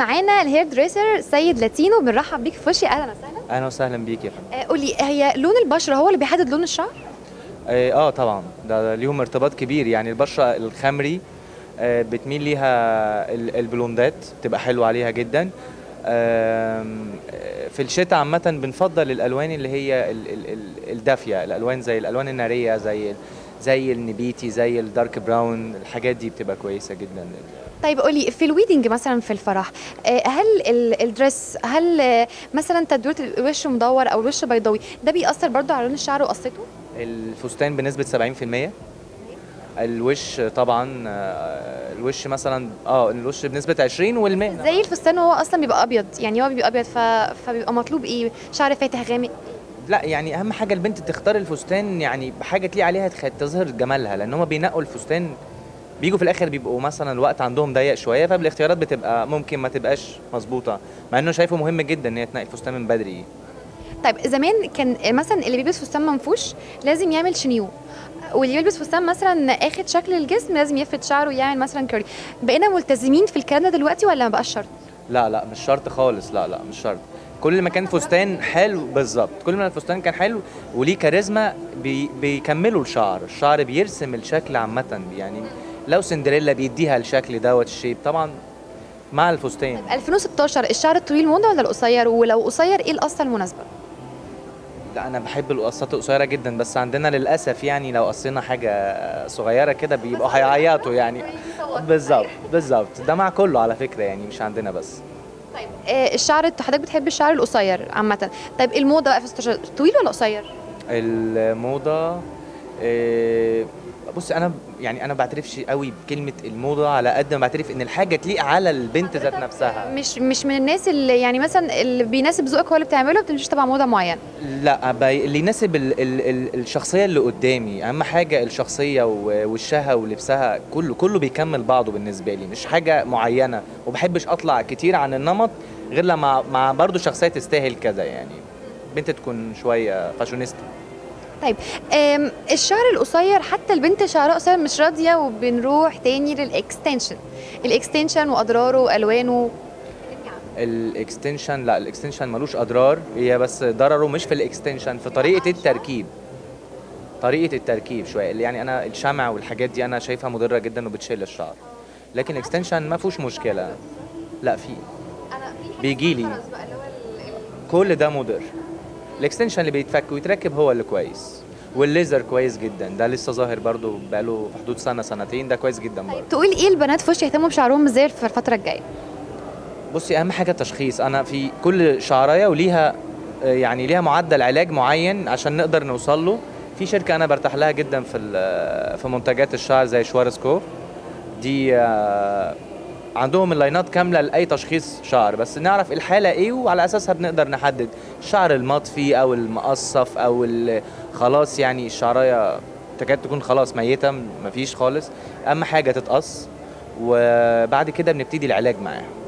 معانا الهير دريسر سيد لاتينو بنرحب بيك في وشي اهلا وسهلا اهلا وسهلا بيك يا فندم آه، قولي هي لون البشره هو اللي بيحدد لون الشعر اه آه، طبعا ده ليهم ارتباط كبير يعني البشره الخمري آه بتميل ليها ال- البلوندات بتبقى حلوه عليها جدا آم، آه، في الشتاء عامة بنفضل الألوان اللي هي ال- ال- ال- الدافية الألوان زي الألوان النارية زي ال- زي النبيتي زي الدارك براون الحاجات دي بتبقى كويسة جدا طيب قولي في الويدنج مثلا في الفرح آه، هل ال- الدريس هل آه، مثلا تدوير الوش مدور او الوش بيضاوي ده بيأثر برضو على لون الشعر وقصته الفستان بنسبة 70% الوش طبعا آه، الوش مثلا اه الوش بنسبة 20 والمهنة زي الفستان هو اصلا بيبقى ابيض يعني هو بيبقى ابيض ف... فبيبقى مطلوب ايه شعر فاتح غامق لا يعني اهم حاجه البنت تختار الفستان يعني بحاجه تليق عليها تخ- تظهر جمالها لان هم بينقوا الفستان بيجوا في الاخر بيبقوا مثلا الوقت عندهم ضيق شويه فالاختيارات بتبقى ممكن ما تبقاش مظبوطه مع انه شايفه مهم جدا ان هي تنقي الفستان من بدري طيب زمان كان مثلا اللي بيلبس فستان منفوش لازم يعمل شنيو واللي يلبس فستان مثلا اخد شكل الجسم لازم يفرد شعره ويعمل مثلا كيرلي بقينا ملتزمين في الكلام ده دلوقتي ولا ما بقاش شرط لا لا مش شرط خالص لا لا مش شرط كل ما كان فستان حلو بالظبط كل ما الفستان كان حلو وليه كاريزما بي بيكملوا الشعر الشعر بيرسم الشكل عامه يعني لو سندريلا بيديها الشكل دوت الشيب طبعا مع الفستان 2016 الشعر الطويل موضه ولا القصير ولو قصير ايه القصه المناسبه لا انا بحب القصات القصيره جدا بس عندنا للاسف يعني لو قصينا حاجه صغيره كده بيبقوا هيعيطوا يعني بالظبط بالظبط ده مع كله على فكره يعني مش عندنا بس طيب آه الشعر حضرتك بتحب الشعر القصير عامه طيب الموضه بقى في 16 طويل ولا قصير الموضه إيه، بص انا يعني انا ما بعترفش قوي بكلمه الموضه على قد ما بعترف ان الحاجه تليق على البنت ذات نفسها مش مش من الناس اللي يعني مثلا اللي بيناسب ذوقك هو اللي بتعمله بتمشيش تبع موضه معينه لا بي- اللي يناسب ال ال ال الشخصيه اللي قدامي اهم حاجه الشخصيه و- وشها ولبسها كله كله بيكمل بعضه بالنسبه لي مش حاجه معينه وبحبش اطلع كتير عن النمط غير لما مع برضه شخصيه تستاهل كذا يعني بنت تكون شويه فاشونيستا طيب آم، الشعر القصير حتى البنت شعرها قصير مش راضيه وبنروح تاني للاكستنشن الاكستنشن واضراره والوانه الاكستنشن لا الاكستنشن ملوش اضرار هي بس ضرره مش في الاكستنشن في طريقه التركيب طريقه التركيب شويه اللي يعني انا الشمع والحاجات دي انا شايفها مضره جدا وبتشيل الشعر لكن الاكستنشن ما فيهوش مشكله لا في بيجي لي كل ده مضر الاكستنشن اللي بيتفك ويتركب هو اللي كويس والليزر كويس جدا ده لسه ظاهر برضو بقاله في حدود سنه سنتين ده كويس جدا برضو تقول ايه البنات في وش يهتموا بشعرهم ازاي في الفتره الجايه بصي اهم حاجه التشخيص انا في كل شعرايه وليها آه، يعني ليها معدل علاج معين عشان نقدر نوصل له في شركه انا برتاح لها جدا في ال- في منتجات الشعر زي شوارزكوف دي آه، عندهم اللاينات كامله لاي تشخيص شعر بس نعرف الحاله ايه وعلى اساسها بنقدر نحدد الشعر المطفي او المقصف او ال- خلاص يعني الشعرايه تكاد تكون خلاص ميته مفيش خالص اهم حاجه تتقص وبعد كده بنبتدي العلاج معاها